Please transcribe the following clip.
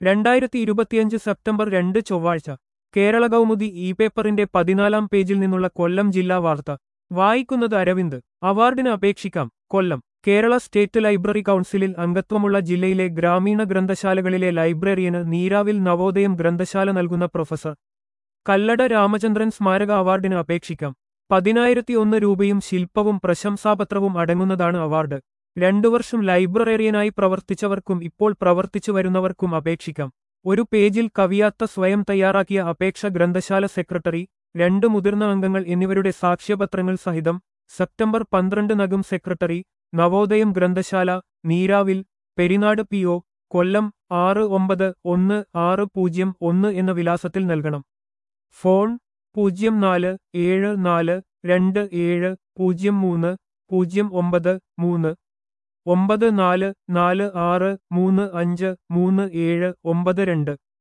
രണ്ടായിരത്തി ഇരുപത്തിയഞ്ച് സെപ്റ്റംബർ രണ്ട് ചൊവ്വാഴ്ച കേരള കൗമുദി ഇ പേപ്പറിന്റെ പതിനാലാം പേജിൽ നിന്നുള്ള കൊല്ലം ജില്ലാ വാർത്ത വായിക്കുന്നത് അരവിന്ദ് അവാർഡിന് അപേക്ഷിക്കാം കൊല്ലം കേരള സ്റ്റേറ്റ് ലൈബ്രറി കൗൺസിലിൽ അംഗത്വമുള്ള ജില്ലയിലെ ഗ്രാമീണ ഗ്രന്ഥശാലകളിലെ ലൈബ്രറിയന് നീരാവിൽ നവോദയം ഗ്രന്ഥശാല നൽകുന്ന പ്രൊഫസർ കല്ലട രാമചന്ദ്രൻ സ്മാരക അവാർഡിന് അപേക്ഷിക്കാം പതിനായിരത്തി ഒന്ന് രൂപയും ശില്പവും പ്രശംസാപത്രവും അടങ്ങുന്നതാണ് അവാർഡ് രണ്ടു വർഷം ലൈബ്രറിയനായി പ്രവർത്തിച്ചവർക്കും ഇപ്പോൾ പ്രവർത്തിച്ചു വരുന്നവർക്കും അപേക്ഷിക്കാം ഒരു പേജിൽ കവിയാത്ത സ്വയം തയ്യാറാക്കിയ അപേക്ഷ ഗ്രന്ഥശാല സെക്രട്ടറി രണ്ട് മുതിർന്ന അംഗങ്ങൾ എന്നിവരുടെ സാക്ഷ്യപത്രങ്ങൾ സഹിതം September പന്ത്രണ്ടിനകം secretary Navodayam Granthasala Neeravil Perinad P O Kollam ആറ് ഒമ്പത് ഒന്ന് ആറ് പൂജ്യം ഒന്ന് എന്ന വിലാസത്തിൽ നൽകണം ഫോൺ പൂജ്യം നാല് ഏഴ് നാല് രണ്ട് ഏഴ് പൂജ്യം മൂന്ന് പൂജ്യം ഒമ്പത് മൂന്ന് ഒമ്പത് നാല് നാല് ആറ് മൂന്ന് അഞ്ച് മൂന്ന് ഏഴ് ഒമ്പത് രണ്ട്